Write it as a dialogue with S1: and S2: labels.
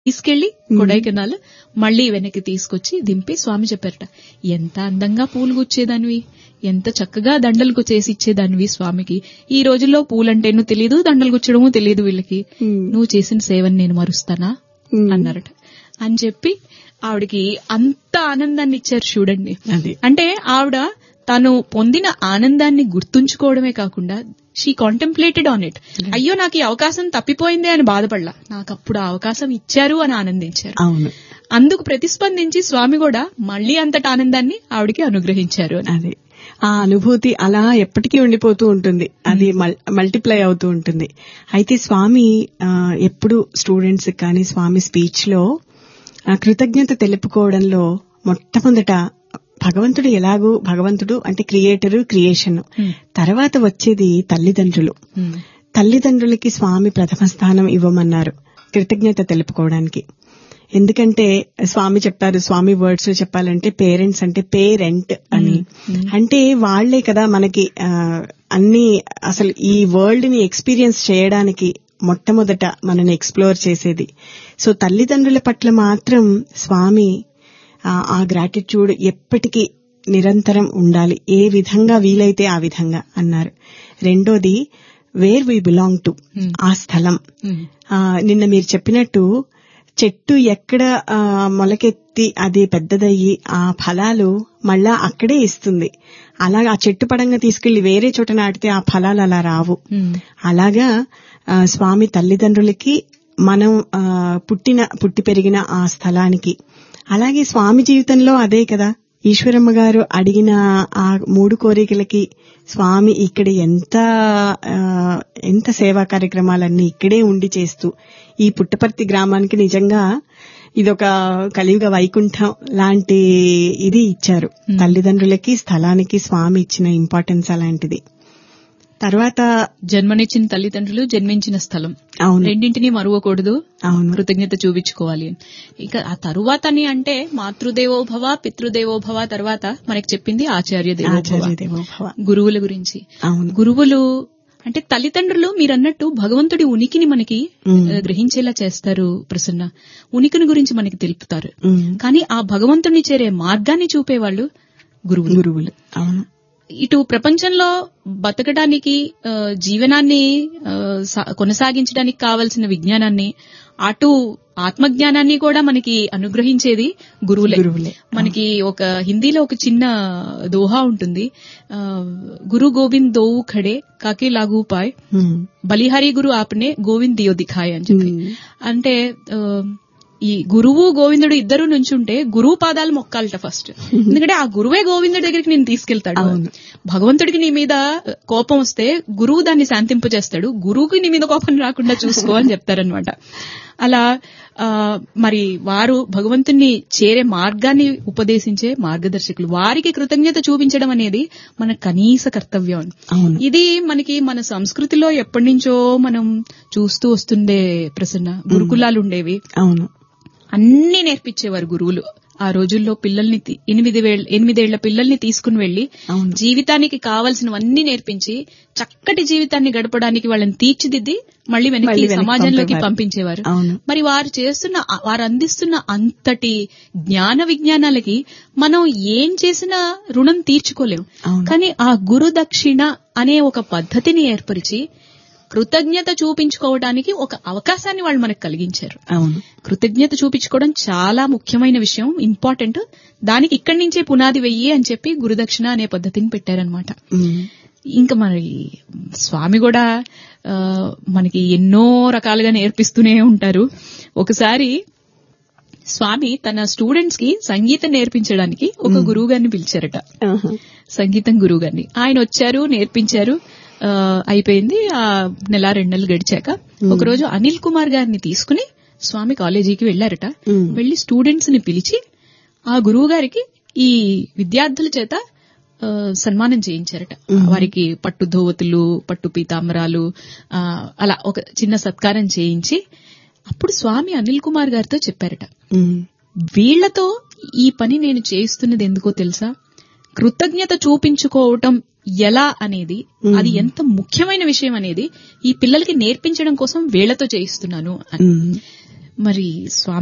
S1: తీసుకెళ్లి కొడైకెనాల్ మళ్ళీ వెనక్కి తీసుకొచ్చి దింపి స్వామి చెప్పారట ఎంత అందంగా పూలు గుచ్చేదానివి ఎంత చక్కగా దండలు చేసి ఇచ్చేదానివి స్వామికి ఈ రోజుల్లో పూలంటేనూ తెలియదు దండలు గుచ్చడము తెలియదు వీళ్ళకి నువ్వు చేసిన సేవని నేను మరుస్తానా అన్నారట అని చెప్పి ఆవిడకి అంత ఆనందాన్ని ఇచ్చారు చూడండి
S2: అది
S1: అంటే ఆవిడ తాను పొందిన ఆనందాన్ని గుర్తుంచుకోవడమే కాకుండా షీ కాంటెంప్లేటెడ్ ఆన్ ఇట్ అయ్యో నాకు ఈ అవకాశం తప్పిపోయిందే అని బాధపడలా నాకు అప్పుడు ఆ అవకాశం ఇచ్చారు అని ఆనందించారు
S2: అవును
S1: అందుకు ప్రతిస్పందించి స్వామి కూడా మళ్ళీ అంతటి ఆనందాన్ని ఆవిడికి అనుగ్రహించారు అని
S2: అది ఆ అనుభూతి అలా ఎప్పటికీ ఉండిపోతూ ఉంటుంది అది మల్టిప్లై అవుతూ ఉంటుంది అయితే స్వామి ఆ, ఎప్పుడు స్టూడెంట్స్ కానీ స్వామి స్పీచ్ లో ఆ, కృతజ్ఞత తెలుపుకోవడంలో మొట్టమొదట భగవంతుడు ఎలాగూ భగవంతుడు అంటే క్రియేటరు క్రియేషన్
S1: Hmm.
S2: తర్వాత వచ్చేది తల్లిదండ్రులు
S1: Hmm.
S2: తల్లిదండ్రులకి స్వామి ప్రథమ స్థానం ఇవ్వమన్నారు కృతజ్ఞత తెలుపుకోవడానికి ఎందుకంటే స్వామి చెప్పారు స్వామి వర్డ్స్ లో చెప్పాలంటే పేరెంట్స్ అంటే పేరెంట్ అని అంటే వాళ్లే కదా మనకి ఆ, అన్ని అసలు ఈ వరల్డ్ ని ఎక్స్పీరియన్స్ చేయడానికి మొట్టమొదట మనని ఎక్స్ప్లోర్ చేసేది సో తల్లిదండ్రుల పట్ల మాత్రం స్వామి ఆ, ఆ గ్రాటిట్యూడ్ ఎప్పటికీ నిరంతరం ఉండాలి ఏ విధంగా వీలైతే ఆ విధంగా అన్నారు రెండోది వేర్ వి బిలాంగ్ టు ఆ స్థలం
S1: Hmm.
S2: ఆ, నిన్న మీరు చెప్పినట్టు చెట్టు ఎక్కడ ఆ, మొలకెత్తి అది పెద్దదయ్యి ఆ ఫలాలు మళ్ళా అక్కడే ఇస్తుంది అలాగా ఆ చెట్టు పడంగా తీసుకెళ్లి వేరే చోట నాటితే ఆ ఫలాలు అలా రావు
S1: Hmm.
S2: అలాగా ఆ, స్వామి తల్లిదండ్రులకి మనం ఆ, పుట్టిన పుట్టి పెరిగిన ఆ స్థలానికి అలాగే స్వామి జీవితంలో అదే కదా ఈశ్వరమ్మ గారు అడిగిన ఆ మూడు కోరికలకి స్వామి ఇక్కడ ఎంత ఆ, ఎంత సేవా కార్యక్రమాలన్నీ ఇక్కడే ఉండి చేస్తూ ఈ పుట్టపర్తి గ్రామానికి నిజంగా ఇదొక కలియుగ వైకుంఠం లాంటి ఇది ఇచ్చారు తల్లిదండ్రులకి స్థలానికి స్వామి ఇచ్చిన ఇంపార్టెన్స్ అలాంటిది తర్వాత
S1: జన్మనిచ్చిన తల్లిదండ్రులు జన్మించిన స్థలం
S2: అవును
S1: రెండింటినీ మరువకూడదు
S2: అవును
S1: కృతజ్ఞత చూపించుకోవాలి అని. ఇక ఆ తరువాతని అంటే మాతృదేవోభవ పితృదేవోభవ తర్వాత మనకి చెప్పింది ఆచార్య దేవోభవ
S2: ఆచార్య దేవోభవ
S1: గురువుల గురించి
S2: అవును
S1: గురువులు అంటే తల్లిదండ్రులు మీరన్నట్టు భగవంతుడి ఉనికిని మనకి
S2: ఉమ్.
S1: ఆ, గ్రహించేలా చేస్తారు ప్రసన్న ఉనికిని గురించి మనకి తెలుపుతారు
S2: ఉమ్.
S1: కానీ ఆ భగవంతుడిని చేరే మార్గాన్ని చూపేవాళ్ళు గురువులు
S2: గురువులు అవును
S1: ఇటు ప్రపంచంలో బతకడానికి ఆ, జీవనాన్ని ఆ, సా- కొనసాగించడానికి కావలసిన విజ్ఞానాన్ని అటు ఆత్మజ్ఞానాన్ని కూడా మనకి అనుగ్రహించేది గురువులే
S2: గురువులే
S1: మనకి ఒక హిందీలో ఒక చిన్న దోహా ఉంటుంది ఆ, గురు గోవింద్ దోవు ఖడే కాకి లాగు పాయ్
S2: ఉమ్.
S1: బలిహారి గురు ఆపనే గోవింద్ దియో దిఖాయ్ అని చెప్పి
S2: ఉమ్.
S1: అంటే ఆ, ఈ గురువు గోవిందుడు ఇద్దరు నుంచుంటే గురువు పాదాలు మొక్కాలట ఫస్ట్ ఎందుకంటే ఆ గురువే గోవిందుడి దగ్గరికి నేను తీసుకెళ్తాడు
S2: అవును.
S1: భగవంతుడికి నీ మీద కోపం వస్తే గురువు దాన్ని శాంతింపజేస్తాడు గురువుకి నీ మీద కోపం రాకుండా చూసుకో అని చెప్తారనమాట అలా ఆ, మరి వారు భగవంతుణ్ణి చేరే మార్గాన్ని ఉపదేశించే మార్గదర్శకులు వారికి కృతజ్ఞత చూపించడం అనేది మన కనీస కర్తవ్యం
S2: అవును
S1: ఇది మనకి మన సంస్కృతిలో ఎప్పటి నుంచో మనం చూస్తూ వస్తుండే ప్రసన్న గురుకులాలు ఉండేవి
S2: అవును
S1: అన్ని నేర్పించేవారు గురువులు ఆ రోజుల్లో పిల్లల్ని తీ- ఎనిమిది వేళ ఎనిమిదేళ్ల పిల్లల్ని తీసుకుని వెళ్లి
S2: అవును
S1: జీవితానికి కావాల్సినవన్నీ నేర్పించి చక్కటి జీవితాన్ని గడపడానికి వాళ్ళని తీర్చిదిద్ది మళ్ళీ వెనక్కి
S2: మళ్ళీ వెనక్కి
S1: సమాజంలోకి
S2: పంపేవారు.
S1: పంపించేవారు
S2: అవును
S1: మరి వారు చేస్తున్న వారు అందిస్తున్న అంతటి జ్ఞాన విజ్ఞానాలకి మనం ఏం చేసినా రుణం తీర్చుకోలేం
S2: అవును
S1: కానీ ఆ గురు దక్షిణ అనే ఒక పద్ధతిని ఏర్పరిచి కృతజ్ఞత చూపించుకోవడానికి ఒక అవకాశాన్ని వాళ్ళు మనకు కలిగించారు
S2: అవును
S1: కృతజ్ఞత చూపించుకోవడం చాలా ముఖ్యమైన విషయం ఇంపార్టెంట్ దానికి ఇక్కడి నుంచే పునాది వెయ్యి అని చెప్పి గురుదక్షిణ అనే పద్ధతిని పెట్టారనమాట
S2: ఉమ్.
S1: ఇంకా మరి స్వామి కూడా ఆ, మనకి ఎన్నో రకాలుగా నేర్పిస్తూనే ఉంటారు ఒకసారి స్వామి తన స్టూడెంట్స్ కి సంగీతం నేర్పించడానికి ఒక గురువు గారిని పిలిచారట
S2: ఆహా.
S1: సంగీతం గురువు గారిని ఆయన వచ్చారు నేర్పించారు ఆ, అయిపోయింది ఆ నెల రెండు నెలలు గడిచాక ఒకరోజు అనిల్ కుమార్ గారిని తీసుకుని స్వామి కాలేజీకి వెళ్లారట
S2: ఉమ్.
S1: వెళ్లి స్టూడెంట్స్ ని పిలిచి ఆ గురువు గారికి ఈ విద్యార్థుల చేత ఆ, సన్మానం చేయించారట వారికి పట్టు ధోవతులు పట్టు పీతాంబరాలు ఆ, అలా ఒక చిన్న సత్కారం చేయించి అప్పుడు స్వామి అనిల్ కుమార్ గారితో చెప్పారట
S2: ఉమ్.
S1: వీళ్లతో ఈ పని నేను చేయిస్తున్నది ఎందుకో తెలుసా కృతజ్ఞత చూపించుకోవటం ఎలా అనేది అది ఎంత ముఖ్యమైన విషయం అనేది ఈ పిల్లలకి నేర్పించడం కోసం వీళ్లతో చేయిస్తున్నాను అని
S2: ఉమ్.
S1: మరి స్వామి